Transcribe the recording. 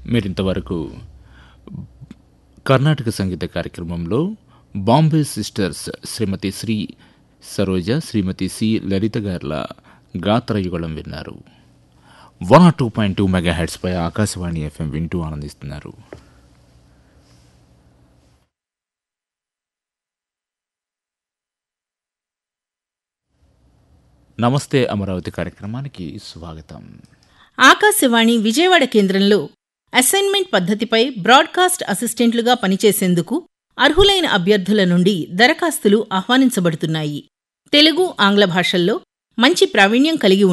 మీరింతవరకు కర్ణాటక సంగీత కార్యక్రమంలో బాంబే సిస్టర్స్ శ్రీమతి శ్రీ సరోజ శ్రీమతి సి లలిత గార్ల గాత్రయుగళం విన్నారు one R two point two mega హెడ్స్పై ఆకాశవాణి ఎఫ్ఎం వింటూ ఆనందిస్తున్నారు నమస్తే అమరావతి కార్యక్రమానికి స్వాగతం ఆకాశవాణి విజయవాడ కేంద్రంలో అసైన్మెంట్ పద్ధతిపై బ్రాడ్కాస్ట్ అసిస్టెంట్లుగా పనిచేసేందుకు అర్హులైన అభ్యర్థుల నుండి దరఖాస్తులు ఆహ్వానించబడుతున్నాయి తెలుగు ఆంగ్ల భాషల్లో మంచి ప్రావీణ్యం కలిగి